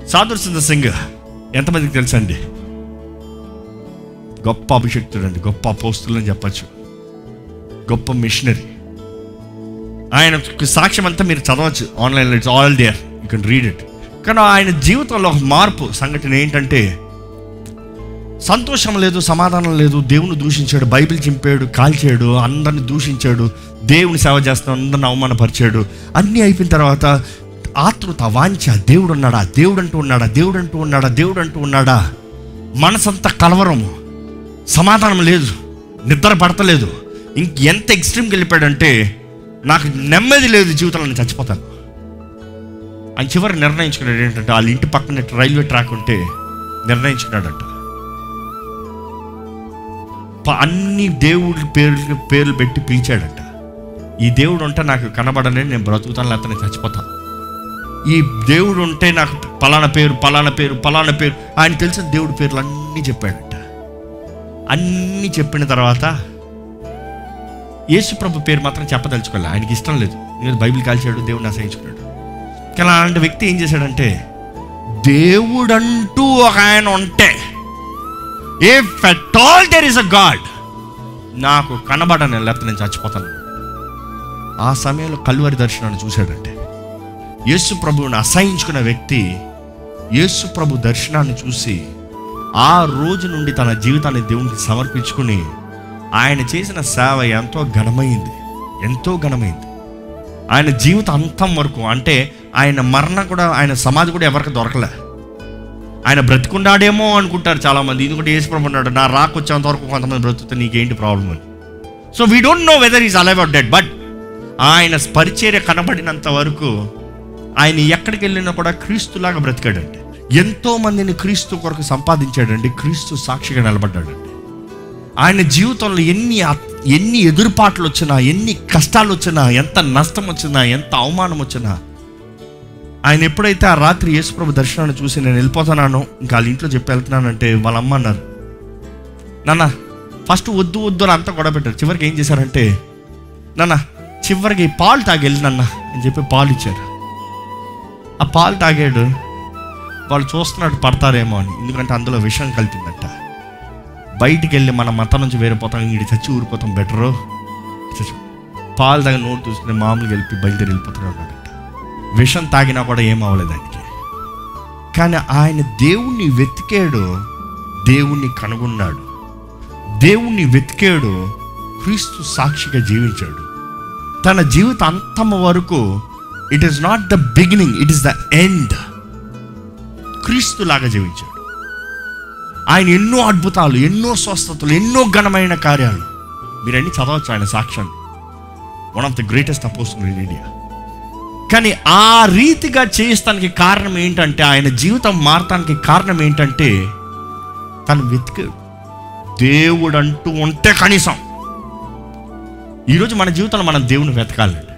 సాధుర్ సింధ సింగ్ ఎంతమందికి తెలుసండి గొప్ప అభిషక్తుడు అండి గొప్ప అపోస్తులు అని చెప్పచ్చు గొప్ప మిషనరీ ఆయన సాక్ష్యం అంతా మీరు చదవచ్చు ఆన్లైన్లో it's all there you can read it కానీ ఆయన జీవితంలో ఒక మార్పు సంఘటన ఏంటంటే సంతోషం లేదు సమాధానం లేదు దేవుని దూషించాడు బైబిల్ చింపాడు కాల్చాడు అందరిని దూషించాడు దేవుని సేవ చేస్తాడు అందరిని అవమానపరిచాడు అన్నీ అయిపోయిన తర్వాత ఆతృత వాంఛ దేవుడు ఉన్నాడా దేవుడు అంటూ ఉన్నాడా దేవుడు అంటూ ఉన్నాడా దేవుడు అంటూ ఉన్నాడా మనసంతా కలవరము సమాధానం లేదు నిద్ర పడతలేదు ఇంక ఎంత ఎక్స్ట్రీమ్కి వెళ్ళిపోయాడంటే నాకు నెమ్మది లేదు జీవితంలో నేను చచ్చిపోతాను ఆయన చివరి నిర్ణయించుకున్నాడు ఏంటంటే వాళ్ళ ఇంటి పక్కన రైల్వే ట్రాక్ ఉంటే నిర్ణయించుకున్నాడంట ప- అన్ని దేవుడి పేర్లు పేర్లు పెట్టి పిలిచాడంట ఈ దేవుడు ఉంటే నాకు కనబడలేదు నేను బ్రతుకుతాను లేకపోతే నేను చచ్చిపోతాను ఈ దేవుడు ఉంటే నాకు పలానా పేరు పలానా పేరు పలానా పేరు ఆయన తెలిసిన దేవుడి పేర్లు అన్నీ చెప్పాడంట అన్నీ చెప్పిన తర్వాత యేసుప్రభు పేరు మాత్రం చెప్పదలుచుకోలే ఆయనకి ఇష్టం లేదు నేను బైబిల్ కాల్చాడు దేవుడిని అసహించుకున్నాడు కానీ అలాంటి వ్యక్తి ఏం చేశాడంటే దేవుడంటూ ఒక ఆయన ఉంటే if at all there is a god నాకు కనబడను లేకపోతే నేను చచ్చిపోతాను ఆ సమయంలో కలువరి దర్శనాన్ని చూశాడంటే యేసు ప్రభువుని అసహించుకున్న వ్యక్తి యేసు ప్రభు దర్శనాన్ని చూసి ఆ రోజు నుండి తన జీవితాన్ని దేవునికి సమర్పించుకుని ఆయన చేసిన సేవ ఎంతో ఘనమైంది ఎంతో ఘనమైంది ఆయన జీవిత అంతం వరకు అంటే ఆయన మరణం కూడా ఆయన సమాధి కూడా ఎవరికి దొరకలే ఆయన బ్రతికున్నాడేమో అనుకుంటారు చాలామంది ఎందుకంటే యేసు ప్రభు ఉన్నాడు నా రాకొచ్చేంత వరకు కొంతమంది బ్రతుకుతే నీకేంటి ప్రాబ్లం అని so we don't know whether is alive or dead but ఆయన పరిచర్య కనబడినంత వరకు ఆయన ఎక్కడికి వెళ్ళినా కూడా క్రీస్తులాగా బ్రతికాడండి ఎంతో మందిని క్రీస్తు కొరకు సంపాదించాడండి క్రీస్తు సాక్షిగా నిలబడ్డాడండి ఆయన జీవితంలో ఎన్ని అ- ఎన్ని ఎదురుపాట్లు వచ్చినా ఎన్ని కష్టాలు వచ్చినా ఎంత నష్టం వచ్చినా ఎంత అవమానం వచ్చినా ఆయన ఎప్పుడైతే ఆ రాత్రి యేసుప్రభు దర్శనాన్ని చూసి నేను వెళ్ళిపోతున్నాను ఇంకా వాళ్ళ ఇంట్లో చెప్పి వెళ్తున్నానంటే వాళ్ళ అమ్మ అన్నారు నాన్న ఫస్ట్ వద్దు వద్దు అని అంతా గొడవ పెట్టారు చివరికి ఏం చేశారంటే నాన్న చివరికి పాలు తాగెళ్ళి నాన్న అని చెప్పి పాలు ఇచ్చారు ఆ పాలు తాగాడు వాళ్ళు చూస్తున్నాడు పడతారేమో అని ఎందుకంటే అందులో విషం కలిపిందంట బయటికి వెళ్ళి మన మతం నుంచి వేరిపోతాం ఇంటి చచ్చి ఊరిపోతాం బెటరు పాలు తాగి నోటు చూసుకుని మామూలుగా వెళ్ళి బయలుదేరి వెళ్ళిపోతున్నాడు అన్నమాట విషం తాగినా కూడా ఏం అవ్వలేదు ఆయనకి కానీ ఆయన దేవుణ్ణి వెతికాడు దేవుణ్ణి కనుగొన్నాడు దేవుణ్ణి వెతికాడు క్రీస్తు సాక్షిగా జీవించాడు తన జీవిత అంతము వరకు it is not the beginning it is the end క్రీస్తు లాగా జీవించాడు ఆయన ఎన్నో అద్భుతాలు ఎన్నో స్వస్థతలు ఎన్నో ఘనమైన కార్యాలు మీరన్నీ చదవచ్చు ఆయన సాక్ష్యాన్ని one of the greatest opposition in India కానీ ఆ రీతిగా చేస్తానికి కారణం ఏంటంటే ఆయన జీవితం మారటానికి కారణం ఏంటంటే తను వెతికాడు దేవుడు అంటూ ఉంటే కనీసం ఈరోజు మన జీవితంలో మనం దేవుని వెతకాలండి